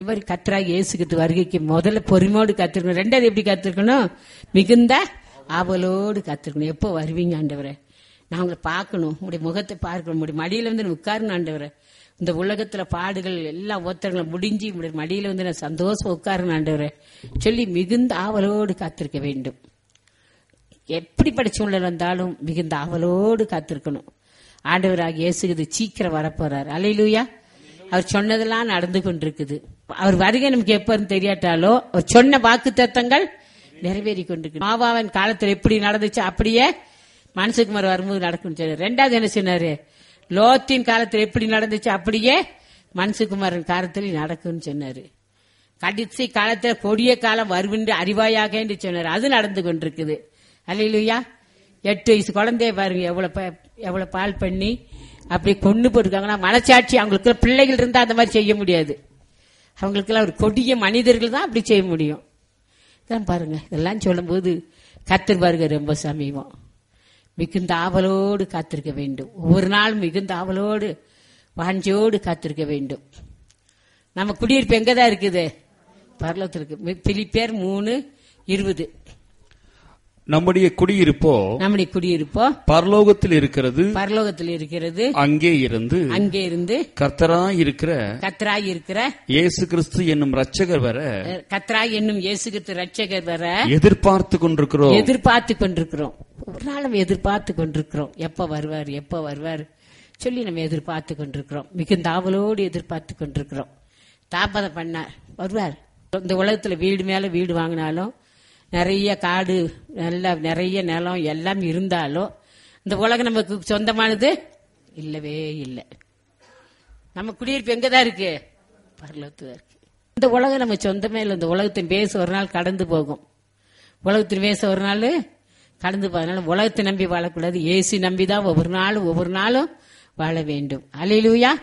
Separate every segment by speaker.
Speaker 1: இவர் கத்தராக இயேசுகிட்டு வருகைக்கு முதல்ல பொறுமையோடு காத்திருக்கணும் ரெண்டாவது எப்படி காத்திருக்கணும் மிகுந்த ஆவலோடு காத்திருக்கணும் எப்போ வருவீங்க ஆண்டவரே நான் உங்களை பார்க்கணும் உங்களுடைய முகத்தை பார்க்கணும் உங்களுடைய மடியில வந்து நான் உட்காரணும் ஆண்டவரே இந்த உலகத்துல பாடுகள் எல்லா ஒத்தரங்களும் முடிஞ்சு உங்களுடைய மடியில வந்து நான் சந்தோஷம் உட்காரணும் ஆண்டவரே சொல்லி மிகுந்த ஆவலோடு காத்திருக்க வேண்டும் எப்படிப்பட்ட சூழ்நிலை வந்தாலும் மிகுந்த ஆவலோடு காத்திருக்கணும் ஆண்டவராக இயேசுகிறது சீக்கிரம் வரப்போறார் அலையிலூயா அவர் சொன்னதெல்லாம் நடந்து கொண்டிருக்குது அவர் வருகை நமக்கு எப்பன்னு தெரியாட்டாலோ அவர் சொன்ன வாக்கு தத்தங்கள் நிறைவேறி கொண்டிருக்கு மாவாவன் காலத்தில் எப்படி நடந்துச்சு அப்படியே மனசுக்குமார் வரும்போது நடக்கும் ரெண்டாவது என்ன சொன்னாரு லோத்தின் காலத்தில் எப்படி நடந்துச்சு அப்படியே மனசுக்குமாரன் காலத்தில் நடக்கும்னு சொன்னாரு கடைசி காலத்துல கொடிய காலம் வருவென்று அறிவாயாக என்று சொன்னார் அது நடந்து கொண்டிருக்குது அல்லையா எட்டு வயசு குழந்தைய பாருங்க எவ்வளவு ப- எவ்வளவு பால் பண்ணி அப்படி கொண்டு போட்டிருக்காங்கன்னா மனசாட்சி அவங்களுக்கு பிள்ளைகள் இருந்தா அந்த மாதிரி செய்ய முடியாது அவங்களுக்கெல்லாம் ஒரு கொடிய மனிதர்கள் தான் அப்படி செய்ய முடியும் இதான் பாருங்க இதெல்லாம் சொல்லும்போது கத்தர் பாருங்க ரொம்ப சமீபம் மிகுந்த ஆவலோடு காத்திருக்க வேண்டும் ஒவ்வொரு நாளும் மிகுந்த ஆவலோடு வாஞ்சோடு காத்திருக்க வேண்டும் நம்ம குடியிருப்பு எங்கதான் இருக்குது பரலத்தில் இருக்கு பிலிப்பேர் மூணு இருபது
Speaker 2: நம்முடைய குடியிருப்போ
Speaker 1: நம்முடைய குடியிருப்போ
Speaker 2: பரலோகத்தில் இருக்கிறது
Speaker 1: பரலோகத்தில் இருக்கிறது
Speaker 2: அங்கே இருந்து
Speaker 1: அங்கே இருந்து
Speaker 2: கர்த்தராய் இருக்கிற
Speaker 1: கத்ராய் இருக்கிற
Speaker 2: இயேசு கிறிஸ்து என்னும் ரட்சகர் வர
Speaker 1: கத்ராய் என்னும் இயேசுகித்து ரட்சகர் வர
Speaker 2: எதிர்பார்த்து கொண்டிருக்கிறோம்
Speaker 1: எதிர்பார்த்து கொண்டிருக்கிறோம் ஒரு நாள் நம்ம எதிர்பார்த்து கொண்டிருக்கிறோம் எப்ப வருவார் எப்ப வருவார் சொல்லி நம்ம எதிர்பார்த்து கொண்டிருக்கிறோம் மிகுந்த ஆவலோடு எதிர்பார்த்து கொண்டிருக்கிறோம் தாமதம் பண்ணார் வருவார் இந்த உலகத்துல வீடு மேல வீடு வாங்கினாலும் நிறைய காடு நல்ல நிறைய நிலம் எல்லாம் இருந்தாலும் இந்த உலகம் நமக்கு சொந்தமானது இல்லவே இல்லை நம்ம குடியிருப்பு எங்கதான் இருக்கு பரலோகத்துல இருக்கு இந்த உலகம் நம்ம சொந்தமே இல்லை இந்த உலகத்தின் பேச ஒரு நாள் கடந்து போகும் உலகத்தின் பேச ஒரு நாள் கடந்து போகும் அதனால உலகத்தை நம்பி வாழக்கூடாது ஏசி நம்பி தான் ஒவ்வொரு நாளும் ஒவ்வொரு நாளும் வாழ வேண்டும் அலையிலூயா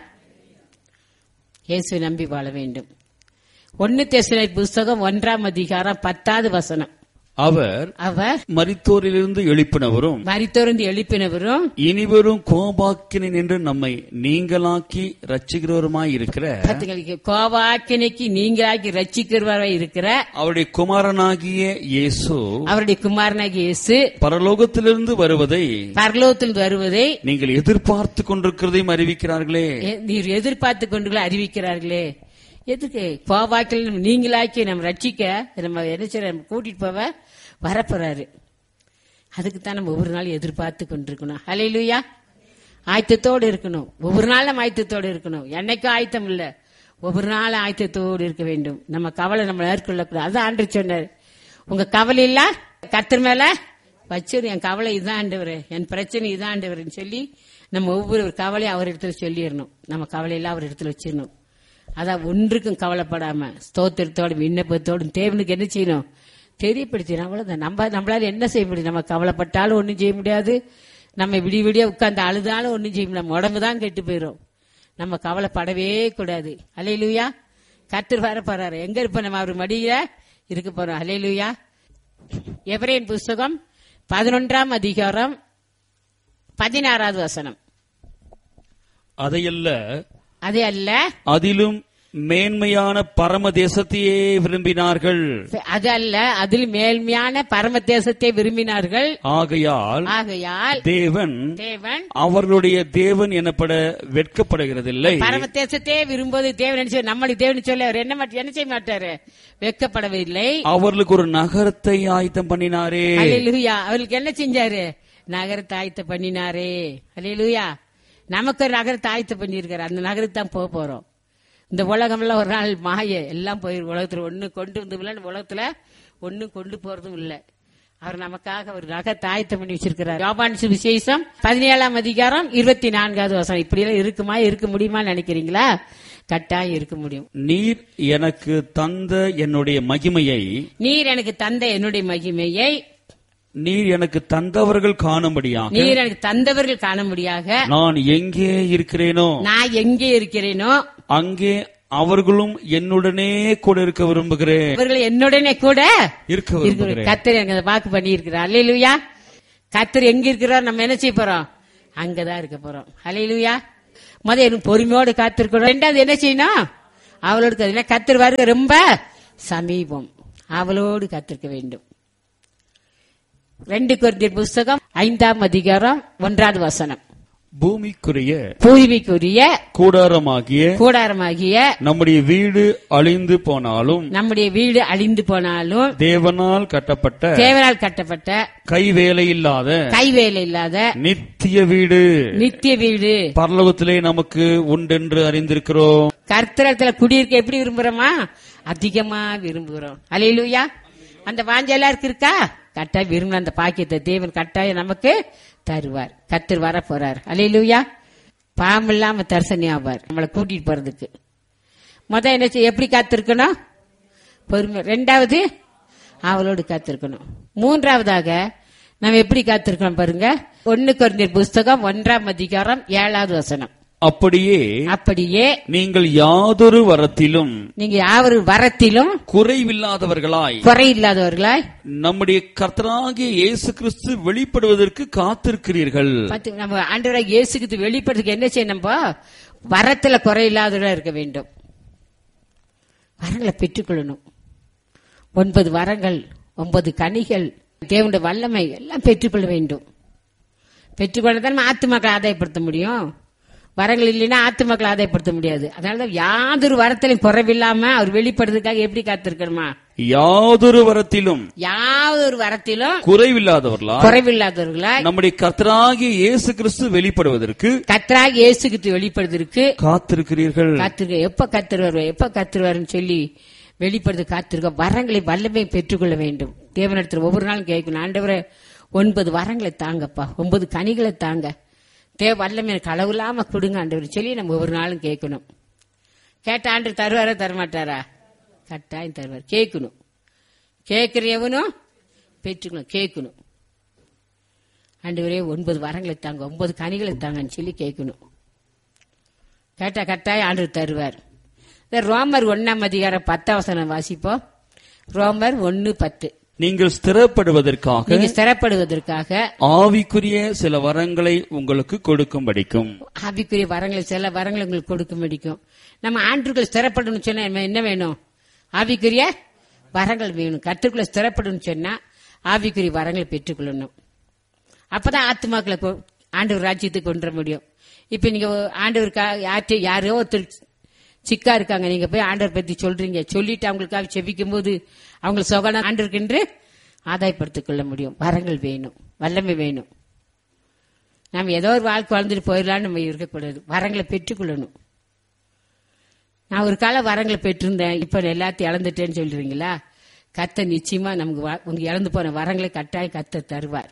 Speaker 1: இயேசுவை நம்பி வாழ வேண்டும் ஒன்னு தேசனை புஸ்தகம் ஒன்றாம் அதிகாரம் பத்தாவது வசனம்
Speaker 2: அவர்
Speaker 1: அவர்
Speaker 2: மரித்தோரிலிருந்து எழுப்பினவரும்
Speaker 1: மரித்தோர்ந்து எழுப்பினவரும்
Speaker 2: இனிவரும் கோபாக்கினன் என்று நம்மை நீங்களாக்கி ரட்சிக்கிறவருமாய் இருக்கிற
Speaker 1: கத்துங்களுக்கு கோவாக்கினைக்கு நீங்களாக்கி ரட்சிக்கிறவராய் இருக்கிற
Speaker 2: அவருடைய குமாரனாகிய இயேசு
Speaker 1: அவருடைய குமாரனாகிய இயேசு
Speaker 2: பரலோகத்திலிருந்து வருவதை
Speaker 1: பரலோகத்தில் வருவதை
Speaker 2: நீங்கள் எதிர்பார்த்து கொண்டிருக்கிறதையும் அறிவிக்கிறார்களே
Speaker 1: எ- நீர் எதிர்பார்த்து கொண்டு அறிவிக்கிறார்களே எதுக்கு கோவாக்கில் நீங்களாக்கி நம்ம ரட்சிக்க நம்ம என்ன செய்ய நம்ம கூட்டிட்டு போவ வரப்போறாரு அதுக்கு தான் நம்ம ஒவ்வொரு நாளும் எதிர்பார்த்து கொண்டிருக்கணும் ஹalleluya ஆயத்தத்தோடு இருக்கணும் ஒவ்வொரு நாளும் ஆயத்தத்தோடு இருக்கணும் என்னைக்கும் ஆயத்தம் இல்ல ஒவ்வொரு நாளும் ஆயத்தத்தோடு இருக்க வேண்டும் நம்ம கவலை நம்ம மேற்கொள்ளக்கூடாது அதான் ஆண்டு சொன்னார் உங்க கவலை இல்ல கத்தர் மேல வச்சிரு என் கவலை இதான் ஆண்டவர் என் பிரச்சனை இதான் ஆண்டவர்னு சொல்லி நம்ம ஒவ்வொரு கவலையும் அவர் இடத்துல சொல்லிடணும் நம்ம கவலையெல்லாம் அவர் இடத்துல வச்சிடணும் அதான் ஒன்றுக்கும் கவலைப்படாம ஸ்தோத்திரத்தோடும் விண்ணப்பத்தோடும் தேவனுக்கு என்ன செய்யணும் தெரியப்படுத்திடும் அவ்வளவுதான் நம்ம நம்மளால என்ன செய்ய முடியும் நம்ம கவலைப்பட்டாலும் ஒன்றும் செய்ய முடியாது நம்ம விடிய விடிய உட்கார்ந்து அழுதாலும் ஒன்றும் செய்ய முடியாது நம்ம உடம்பு தான் கெட்டு போயிடும் நம்ம கவலைப்படவே கூடாது அலையிலுயா கர்த்தர் வர போறாரு எங்க இருப்போம் நம்ம அவர் மடியில இருக்க போறோம் அலையிலுயா எவரேன் புஸ்தகம் பதினொன்றாம் அதிகாரம் பதினாறாவது வசனம்
Speaker 2: அதையல்ல
Speaker 1: அதே அல்ல
Speaker 2: அதிலும் மேன்மையான பரம தேசத்தையே விரும்பினார்கள்
Speaker 1: அது அல்ல அதில் மேல்மையான பரம தேசத்தை விரும்பினார்கள்
Speaker 2: ஆகையால்
Speaker 1: ஆகையால்
Speaker 2: தேவன்
Speaker 1: தேவன்
Speaker 2: அவர்களுடைய தேவன் எனப்பட வெட்கப்படுகிறதில்லை
Speaker 1: பரம தேசத்தையே விரும்புவது தேவன் என்ன செய்வார்? நம்மளுடைய தேவன் சொல்லி அவர் என்ன மாட்ட- என்ன செய்ய மாட்டாரு வெட்கப்படவில்லை
Speaker 2: அவர்களுக்கு ஒரு நகரத்தை ஆயத்தம் பண்ணினாரே
Speaker 1: அல்லேலூயா அவர்களுக்கு என்ன செஞ்சாரு நகரத்தை ஆயத்த பண்ணினாரே அல்லேலூயா நமக்கு ஒரு நகரத்தை ஆயத்த பண்ணியிருக்காரு அந்த நகரத்துக்கு தான் போக போறோம் இந்த உலகம்லாம் ஒரு நாள் மாய எல்லாம் போய் உலகத்துல ஒண்ணு கொண்டு வந்து இல்ல உலகத்துல ஒண்ணும் கொண்டு போறதும் இல்ல அவர் நமக்காக ஒரு நகரத்தை ஆயத்தம் பண்ணி வச்சிருக்கிறார் யோபான் சுவிசேஷம் பதினேழாம் அதிகாரம் இருபத்தி நான்காவது வசனம் இப்படி எல்லாம் இருக்குமா இருக்க முடியுமா நினைக்கிறீங்களா கட்டாயம் இருக்க முடியும்
Speaker 2: நீர் எனக்கு தந்த என்னுடைய மகிமையை
Speaker 1: நீர் எனக்கு தந்த என்னுடைய மகிமையை
Speaker 2: நீர் எனக்கு தந்தவர்கள் காணும்படியாக
Speaker 1: நீர் எனக்கு தந்தவர்கள் காணும்படியாக
Speaker 2: நான் எங்கே இருக்கிறேனோ
Speaker 1: நான் எங்கே இருக்கிறேனோ
Speaker 2: அங்கே அவர்களும் என்னுடனே கூட இருக்க விரும்புகிறேன்
Speaker 1: அவர்கள் என்னுடனே கூட
Speaker 2: இருக்க விரும்புகிறேன்
Speaker 1: கத்தர் எனக்கு அதை வாக்கு பண்ணி இருக்கிறார் அல்லையிலுயா கத்தர் எங்க இருக்கிறார் நம்ம என்ன செய்ய போறோம் அங்கதான் இருக்க போறோம் அல்லையிலுயா முத எனக்கு பொறுமையோடு காத்திருக்கிறோம் ரெண்டாவது என்ன செய்யணும் அவளோடு கத்திர கத்தர் வருகை ரொம்ப சமீபம் அவளோடு கத்திருக்க வேண்டும் ரெண்டு குருந்தியர் புஸ்தகம் ஐந்தாம் அதிகாரம் ஒன்றாவது வசனம்
Speaker 2: பூமிக்குரிய
Speaker 1: பூமிக்குரிய
Speaker 2: கூடாரமாகிய
Speaker 1: கூடாரமாகிய
Speaker 2: நம்முடைய வீடு அழிந்து போனாலும்
Speaker 1: நம்முடைய வீடு அழிந்து போனாலும்
Speaker 2: தேவனால் கட்டப்பட்ட
Speaker 1: தேவனால் கட்டப்பட்ட
Speaker 2: கைவேலையில்லாத
Speaker 1: கைவேலை இல்லாத
Speaker 2: நித்திய வீடு
Speaker 1: நித்திய வீடு
Speaker 2: பரலோகத்திலே நமக்கு உண்டென்று அறிந்திருக்கிறோம்
Speaker 1: கர்த்தரத்துல குடியிருக்க எப்படி விரும்புறோமா அதிகமா விரும்புகிறோம் அலையிலுயா அந்த வாஞ்ச எல்லாருக்கும் இருக்கா கட்டாயம் விரும்பின அந்த பாக்கியத்தை தேவன் கட்டாயம் நமக்கு தருவார் கத்தர் வர போறார் அலையிலுயா பாம்பு இல்லாம தரிசனி ஆவார் நம்மளை கூட்டிட்டு போறதுக்கு முத என்ன செய்ய எப்படி காத்திருக்கணும் பொறுமை ரெண்டாவது அவளோடு காத்திருக்கணும் மூன்றாவதாக நம்ம எப்படி காத்திருக்கணும் பாருங்க ஒன்னு குறைந்த புஸ்தகம் ஒன்றாம் அதிகாரம் ஏழாவது வசனம்
Speaker 2: அப்படியே
Speaker 1: அப்படியே
Speaker 2: நீங்கள் யாதொரு வரத்திலும்
Speaker 1: நீங்க யாவரு வரத்திலும்
Speaker 2: குறைவில்லாதவர்களாய்
Speaker 1: குறை இல்லாதவர்களாய்
Speaker 2: நம்முடைய கர்த்தராகிய இயேசு கிறிஸ்து வெளிப்படுவதற்கு காத்திருக்கிறீர்கள்
Speaker 1: பார்த்து நம்ம ஆண்டவராக இயேசுக்கு வெளிப்படுறதுக்கு என்ன செய்யணும் நம்ம வரத்துல குறை இல்லாதவர்களா இருக்க வேண்டும் வரங்களை பெற்றுக்கொள்ளணும் ஒன்பது வரங்கள் ஒன்பது கனிகள் தேவனுடைய வல்லமை எல்லாம் பெற்றுக்கொள்ள வேண்டும் பெற்றுக்கொள்ளதான் நம்ம ஆத்துமக்களை ஆதாயப்படுத்த முடியும் வரங்கள் இல்லைன்னா ஆத்துமக்களை ஆதாயப்படுத்த முடியாது அதனாலதான் யாதொரு வரத்திலையும் குறைவில்லாம அவர் வெளிப்படுறதுக்காக எப்படி காத்திருக்கணுமா
Speaker 2: யாதொரு வரத்திலும்
Speaker 1: யாவொரு வரத்திலும்
Speaker 2: குறைவில்லாதவர்களாய்
Speaker 1: குறைவில்லாதவர்களாய்
Speaker 2: நம்முடைய கர்த்தராகிய இயேசு கிறிஸ்து வெளிப்படுவதற்கு
Speaker 1: கத்தராக இயேசுக்கு வெளிப்படுவதற்கு
Speaker 2: காத்திருக்கிறீர்கள்
Speaker 1: காத்திருக்க எப்ப கத்தர் வருவார் எப்ப கத்தர் வரும்னு சொல்லி வெளிப்படுத்த காத்திருக்க வரங்களை வல்லமை பெற்றுக்கொள்ள வேண்டும் தேவனிடத்தில் ஒவ்வொரு நாளும் கேட்கணும் ஆண்டவரே ஒன்பது வரங்களை தாங்கப்பா ஒன்பது கனிகளை தாங்க தேவ வல்லமை எனக்கு அளவில்லாம கொடுங்க ஆண்டவர் சொல்லி நம்ம ஒவ்வொரு நாளும் கேட்கணும் கேட்ட ஆண்டு தருவாரா தரமாட்டாரா கட்டாயம் தருவார் கேட்கணும் கேட்கிற எவனும் பெற்றுக்கணும் கேட்கணும் ஆண்டவரே ஒன்பது வரங்களை தாங்க ஒன்பது கனிகளை தாங்கன்னு சொல்லி கேட்கணும் கேட்டா கட்டாயம் ஆண்டவர் தருவார் இந்த ரோமர் ஒன்னாம் அதிகாரம் பத்தாம் வசனம் வாசிப்போம் ரோமர் ஒன்னு பத்து
Speaker 2: நீங்கள் ஸ்திரப்படுவதற்காக
Speaker 1: நீங்க ஸ்திரப்படுவதற்காக
Speaker 2: ஆவிக்குரிய சில வரங்களை உங்களுக்கு கொடுக்கும்படிக்கும்
Speaker 1: ஆவிக்குரிய வரங்களை சில வரங்களை உங்களுக்கு கொடுக்க முடிக்கும் நம்ம ஆண்டுகள் ஸ்திரப்படணும்னு சொன்னா நம்ம என்ன வேணும் ஆவிக்குரிய வரங்கள் வேணும் கற்றுக்குள்ள ஸ்திரப்படணும்னு சொன்னா ஆவிக்குரிய வரங்களை பெற்றுக்கொள்ளணும் அப்பதான் ஆத்மாக்களை கொ- ஆண்டவர் ராஜ்யத்துக்கு கொண்டு வர முடியும் இப்ப நீங்க ஆண்டவருக்கா யார்கிட்ட யாரோ ஒருத்தர் சிக்கா இருக்காங்க நீங்க போய் ஆண்டவர் பத்தி சொல்றீங்க சொல்லிட்டு அவங்களுக்காக செபிக்கும் போது அவங்களுக்கு சொகன ஆண்டவருக்கென்று ஆதாயப்படுத்திக் கொள்ள முடியும் வரங்கள் வேணும் வல்லமை வேணும் நம்ம ஏதோ ஒரு வாழ்க்கை வாழ்ந்துட்டு போயிடலாம்னு நம்ம இருக்கக்கூடாது வரங்களை பெற்றுக்கொள்ளணும் நான் ஒரு கால வரங்களை பெற்றிருந்தேன் இப்ப எல்லாத்தையும் இழந்துட்டேன்னு சொல்றீங்களா கத்த நிச்சயமா நமக்கு வ- உங்க இழந்து போன வரங்களை கட்டாயம் கத்த தருவார்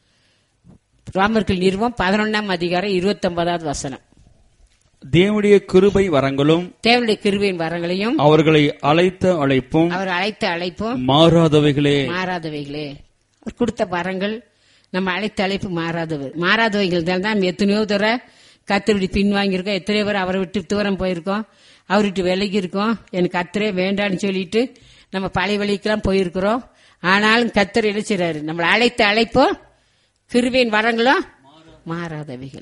Speaker 1: ராமர்கள் நிறுவம் பதினொன்னாம் அதிகாரம் இருபத்தி ஒன்பதாவது வசனம்
Speaker 2: தேவனுடைய கிருபை வரங்களும்
Speaker 1: தேவனுடைய கிருபையின் வரங்களையும்
Speaker 2: அவர்களை அழைத்த அழைப்பும்
Speaker 1: அவர் அழைத்த அழைப்பும்
Speaker 2: மாறாதவைகளே
Speaker 1: மாறாதவைகளே அவர் கொடுத்த வரங்கள் நம்ம அழைத்த அழைப்பு மாறாதவை மாறாதவைகள் தான் நம்ம எத்தனையோ தூர கத்திரி பின்வாங்கியிருக்கோம் எத்தனையோ பேர் அவரை விட்டு தூரம் போயிருக்கோம் அவர் விட்டு விலகி இருக்கோம் எனக்கு கத்தரே வேண்டான்னு சொல்லிட்டு நம்ம பழைய வழிக்கெல்லாம் போயிருக்கிறோம் ஆனாலும் கத்தர் என்ன செய்றாரு நம்மளை அழைத்த அழைப்போ கிருபையின் வரங்களும் மாறாதவைகள்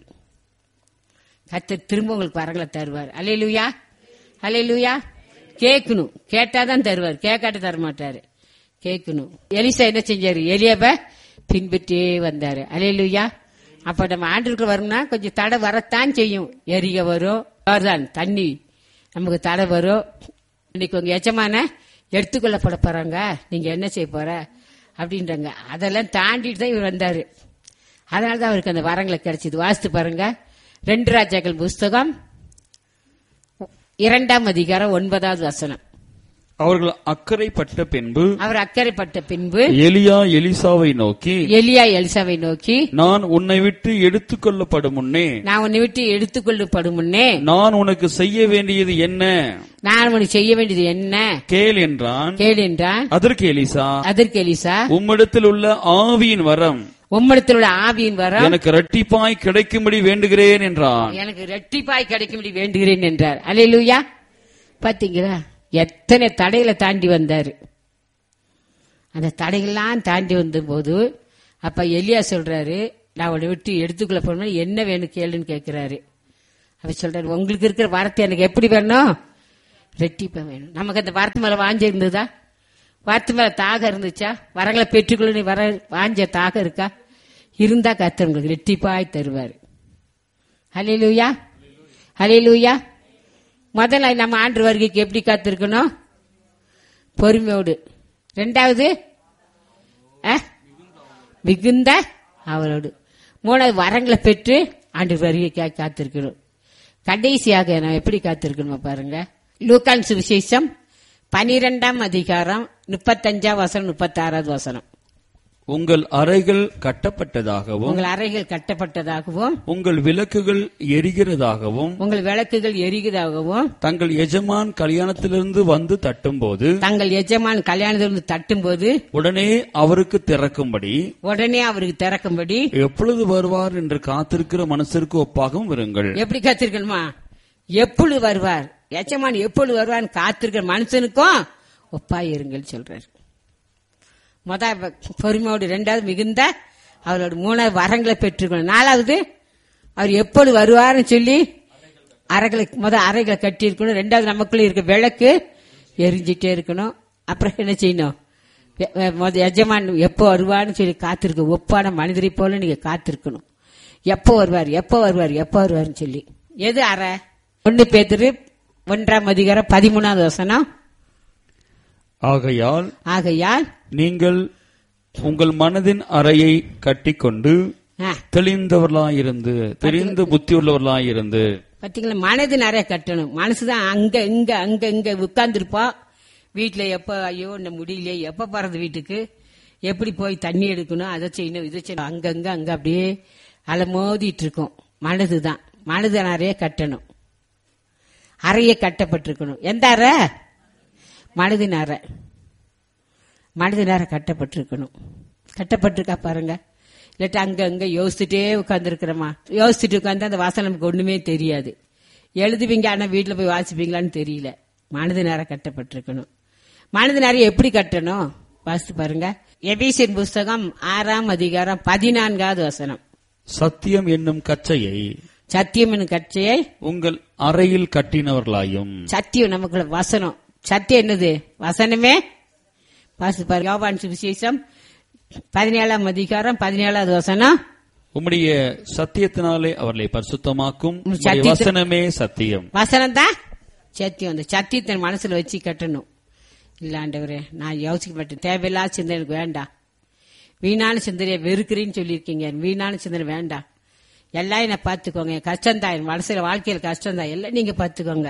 Speaker 1: கத்தர் திரும்ப உங்களுக்கு வரங்களை தருவார் அலையலுயா அலையலுயா கேட்கணும் கேட்டாதான் தருவார் கேட்காட்ட தர மாட்டாரு கேட்கணும் எலிசா என்ன செஞ்சாரு எலியாப பின்பற்றியே வந்தாரு அலையலுயா அப்ப நம்ம ஆண்டுக்கு வரணும்னா கொஞ்சம் தடை வரத்தான் செய்யும் எரிக வரும் தான் தண்ணி நமக்கு தடை வரும் இன்னைக்கு உங்க எஜமான எடுத்துக்கொள்ளப்பட போறாங்க நீங்க என்ன செய்ய போற அப்படின்றாங்க அதெல்லாம் தாண்டிட்டு தான் இவர் வந்தாரு அதனால தான் அவருக்கு அந்த வரங்களை கிடைச்சது வாசித்து பாருங்க ரெண்டு ராஜாக்கள் புஸ்தகம் இரண்டாம் அதிகாரம் ஒன்பதாவது வசனம்
Speaker 2: அவர்கள் அக்கறைப்பட்ட பின்பு
Speaker 1: அவர் அக்கறைப்பட்ட பின்பு
Speaker 2: எலியா எலிசாவை நோக்கி
Speaker 1: எலியா எலிசாவை நோக்கி
Speaker 2: நான் உன்னை விட்டு எடுத்துக்கொள்ளப்படும் முன்னே
Speaker 1: நான் உன்னை விட்டு எடுத்துக்கொள்ளப்படும் முன்னே
Speaker 2: நான் உனக்கு செய்ய வேண்டியது என்ன
Speaker 1: நான் உனக்கு செய்ய வேண்டியது என்ன
Speaker 2: கேள் என்றான்
Speaker 1: கேள் என்றான்
Speaker 2: அதற்கு எலிசா
Speaker 1: அதற்கு எலிசா
Speaker 2: உம்மிடத்தில் உள்ள ஆவியின் வரம்
Speaker 1: உம்மிடத்தில் உள்ள ஆவியின் வரம்
Speaker 2: எனக்கு இரட்டிப்பாய் கிடைக்கும்படி வேண்டுகிறேன் என்றான்
Speaker 1: எனக்கு ரெட்டிப்பாய் கிடைக்கும்படி வேண்டுகிறேன் என்றார் அல்லேலூயா பாத்தீங்களா எத்தனை தடைகளை தாண்டி வந்தாரு அந்த தடைகள்லாம் தாண்டி வந்தபோது அப்ப எலியா சொல்றாரு நான் உன்னை விட்டு எடுத்துக்கொள்ள போன என்ன வேணும் கேளுன்னு கேட்கிறாரு அவர் சொல்றாரு உங்களுக்கு இருக்கிற வார்த்தை எனக்கு எப்படி வேணும் ரெட்டிப்பா வேணும் நமக்கு அந்த வார்த்தை மேல வாஞ்ச இருந்ததா வார்த்தை மேல தாகம் இருந்துச்சா வரங்களை பெற்றுக்கொள்ள வர வாஞ்ச தாகம் இருக்கா இருந்தா கர்த்தர் உங்களுக்கு ரெட்டிப்பாய் தருவார் ஹalleluya ஹalleluya முதல்ல நம்ம ஆண்டு வருகைக்கு எப்படி காத்திருக்கணும் பொறுமையோடு ரெண்டாவது அஹ், மிகுந்த அவரோடு மூணாவது வரங்களை பெற்று ஆண்டு வருகைக்காக காத்திருக்கணும் கடைசியாக நான் எப்படி காத்திருக்கணுமா பாருங்க லூக்கான் சுவிசேஷம் பனிரெண்டாம் அதிகாரம் முப்பத்தஞ்சாம் வசனம் முப்பத்தாறாவது வசனம்
Speaker 2: உங்கள் அறைகள் கட்டப்பட்டதாகவும்
Speaker 1: உங்கள் அறைகள் கட்டப்பட்டதாகவும்
Speaker 2: உங்கள் விளக்குகள் எரிகிறதாகவும்
Speaker 1: உங்கள் விளக்குகள் எரிகிறதாகவும்
Speaker 2: தங்கள் எஜமான் கல்யாணத்திலிருந்து வந்து தட்டும்போது
Speaker 1: தங்கள் எஜமான் கல்யாணத்திலிருந்து தட்டும்போது
Speaker 2: உடனே அவருக்கு திறக்கும்படி
Speaker 1: உடனே அவருக்கு திறக்கும்படி
Speaker 2: எப்பொழுது வருவார் என்று காத்திருக்கிற மனசிற்கு ஒப்பாகவும் இருங்கள்
Speaker 1: எப்படி காத்திருக்கணுமா எப்பொழுது வருவார் எஜமான் எப்பொழுது வருவார்னு காத்திருக்கிற மனுஷனுக்கும் ஒப்பாயிருங்கள் சொல்றாரு முத பொறுமையோடு ரெண்டாவது மிகுந்த அவரோட மூணாவது வரங்களை பெற்றுக்கணும் நாலாவது அவர் எப்பொழுது வருவார்னு சொல்லி அறைகளை முத அறைகளை கட்டி இருக்கணும் ரெண்டாவது நமக்குள்ள இருக்க விளக்கு எரிஞ்சிட்டே இருக்கணும் அப்புறம் என்ன செய்யணும் எ- எ- முத எஜமான் எப்போ வருவார்னு சொல்லி காத்திருக்க ஒப்பான மனிதரை போல நீங்க காத்திருக்கணும் எப்போ வருவார் எப்போ வருவார் எப்போ வருவார்னு சொல்லி எது அறை ஒன்னு பேத்துரு ஒன்றாம் அதிகாரம் பதிமூணாவது வசனம்
Speaker 2: ஆகையால்
Speaker 1: ஆகையால்
Speaker 2: நீங்கள் உங்கள் மனதின் அறையை கட்டிக்கொண்டு
Speaker 1: ஆ,
Speaker 2: தெளிந்தவர்களாயிருந்து தெரிந்த புத்தியுள்ளவர்களாயிருந்து
Speaker 1: பாத்தீங்களா மனது நிறைய கட்டணும் மனசுதான் அங்க இங்க அங்க இங்க உட்கார்ந்துருப்போம் வீட்டுல எப்ப ஐயோ இந்த முடியலையே எப்ப போறது வீட்டுக்கு எப்படி போய் தண்ணி எடுக்கணும் அதை செய்யணும் இதை செய்யணும் அங்கங்க அங்க அப்படியே அலமோதிட்டு இருக்கோம் மனதுதான் மனது நிறைய கட்டணும் அறைய கட்டப்பட்டிருக்கணும் எந்த அறை மனதின் அறை மனதின் அறை கட்டப்பட்டிருக்கணும் கட்டப்பட்டிருக்கா பாருங்க இல்லாட்டி அங்க அங்க யோசிச்சுட்டே உட்காந்துருக்கிறோமா யோசிச்சுட்டு உட்காந்து அந்த வாசனை நமக்கு ஒண்ணுமே தெரியாது எழுதுவீங்க ஆனா வீட்டுல போய் வாசிப்பீங்களான்னு தெரியல மனது நேரம் கட்டப்பட்டிருக்கணும் மனது நேரம் எப்படி கட்டணும் வாசித்து பாருங்க எபிசியன் புஸ்தகம் ஆறாம் அதிகாரம் பதினான்காவது வசனம்
Speaker 2: சத்தியம் என்னும் கச்சையை
Speaker 1: சத்தியம் என்னும் கட்சியை
Speaker 2: உங்கள் அறையில் கட்டினவர்களாயும்
Speaker 1: சத்தியம் நமக்குள்ள வசனம் சத்தியம் என்னது வசனமே வாசித்து பாருங்க யோவான் சுவிசேஷம் பதினேழாம் அதிகாரம் பதினேழாவது வசனம்
Speaker 2: உம்முடைய சத்தியத்தினாலே அவர்களை பரிசுத்தமாக்கும்
Speaker 1: உம்
Speaker 2: உம்முடைய
Speaker 1: சத்தியத்து-
Speaker 2: வசனமே சத்தியம்
Speaker 1: வசனம் தான் சத்தியம் அந்த சத்தியத்தை மனசுல வச்சு கட்டணும் இல்ல ஆண்டவரே நான் யோசிக்க மாட்டேன் தேவையில்லாத சிந்தனை எனக்கு வேண்டாம் வீணான சிந்தனையை வெறுக்கிறேன்னு சொல்லியிருக்கீங்க வீணான சிந்தனை வேண்டாம் எல்லாம் என்ன பார்த்துக்கோங்க என் கஷ்டம்தான் என் மனசுல வாழ்க்கையில கஷ்டம்தான் எல்லாம் நீங்க பார்த்துக்கோங்க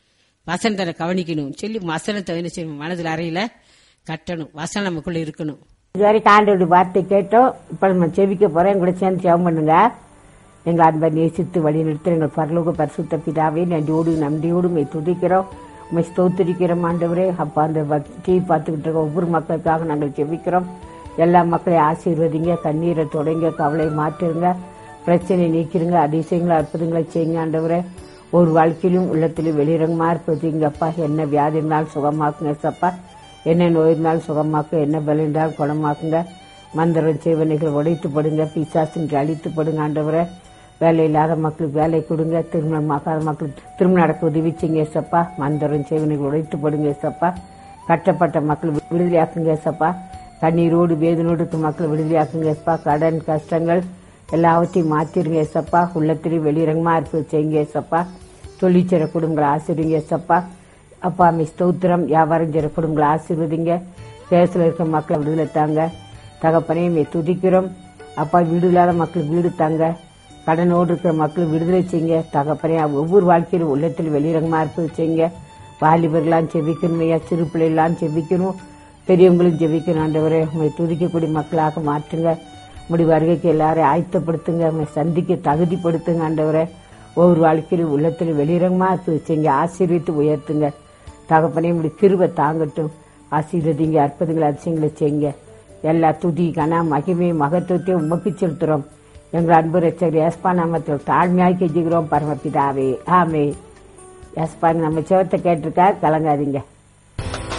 Speaker 1: வசனத்தை கவனிக்கணும் சொல்லி வசனத்தை என்ன செய்யணும் மனதில் அறையில கட்டணும் வசனம் நமக்குள்ள இருக்கணும்
Speaker 3: இதுவரைக்கும் ஆண்டோட வார்த்தை கேட்டோம் இப்ப நம்ம செவிக்க போறோம் எங்களை சேர்ந்து ஜெபம் பண்ணுங்க எங்கள் அன்பை நேசித்து வழி நிறுத்த எங்கள் பரலோக பரிசுத்த பிதாவே நன்றியோடு நன்றியோடு உண்மை துதிக்கிறோம் உண்மை ஸ்தோத்திரிக்கிறோம் ஆண்டவரே அப்பா அந்த டிவி பார்த்துக்கிட்டு இருக்க ஒவ்வொரு மக்களுக்காக நாங்கள் ஜெபிக்கிறோம் எல்லா மக்களையும் ஆசீர்வதிங்க கண்ணீரை தொடங்க கவலை மாற்றுங்க பிரச்சனை நீக்கிருங்க அதிசயங்களை அற்புதங்களை செய்யுங்க ஆண்டவரே ஒரு வாழ்க்கையிலும் உள்ளத்திலும் வெளிரங்கமா இருப்பதுங்க அப்பா என்ன வியாதி இருந்தாலும் சுகமாக்குங்க சப்பா என்ன நோய் இருந்தாலும் சுகமாக்கு என்ன பலம் இருந்தாலும் குணமாக்குங்க மந்திரம் செய்வனைகள் உடைத்து படுங்க பிசாசின் அழித்து படுங்க ஆண்டவரே வேலை இல்லாத மக்களுக்கு வேலை கொடுங்க திருமணம் ஆகாத மக்களுக்கு திருமணம் நடக்க உதவி செய்யுங்க சப்பா மந்திரம் செய்வனைகள் உடைத்து படுங்க சப்பா கட்டப்பட்ட மக்கள் விடுதலையாக்குங்க சப்பா கண்ணீரோடு வேதனோடு இருக்க மக்கள் விடுதலையாக்குங்க சப்பா கடன் கஷ்டங்கள் எல்லாவற்றையும் மாத்திருங்க சப்பா உள்ளத்திலையும் வெளிரங்கமா இருப்பது செய்யுங்க சப்பா தொழிற்சிற குடும்பங்களை ஆசிரிங்க சப்பா அப்பா அம்மை ஸ்தோத்திரம் வியாபாரம் செய்கிற குடும்பங்களை ஆசீர்வதிங்க தேசத்தில் இருக்க மக்களை விடுதலை தாங்க தகப்பனையும் துதிக்கிறோம் அப்பா வீடு இல்லாத மக்களுக்கு வீடு தாங்க கடனோடு இருக்கிற மக்கள் விடுதலை செய்யுங்க தகப்பனே ஒவ்வொரு வாழ்க்கையிலும் உள்ளத்தில் வெளிரங்கமா இருப்பது செய்யுங்க வாலிபர்களாம் செபிக்கணும் ஐயா சிறு பிள்ளைகளாம் செபிக்கணும் பெரியவங்களும் ஜெபிக்கணும் ஆண்டவரே உங்களை துதிக்கக்கூடிய மக்களாக மாற்றுங்க முடி வருகைக்கு எல்லாரையும் ஆயத்தப்படுத்துங்க உங்களை சந்திக்க தகுதிப்படுத்துங்க ஆண்டவரே ஒவ்வொரு வாழ்க்கையிலும் உள்ளத்தில் வெளிரங்கமா இருப்பது செய்யுங்க ஆசீர்வித்து உயர்த்துங்க தகப்பனே முடி கிருபை தாங்கட்டும் ஆசீர்வதிங்க அற்புதங்களை அதிசயங்களை செய்யுங்க எல்லா துதி கன மகிமை மகத்துவத்தையும் உமக்கு செலுத்துறோம் எங்கள் அன்பு ரச்சகர் ஏஸ்பா நாமத்தில் தாழ்மையாக கெஞ்சுகிறோம் பரமபிதாவே ஆமே ஏஸ்பா நம்ம சிவத்தை கேட்டிருக்கா கலங்காதீங்க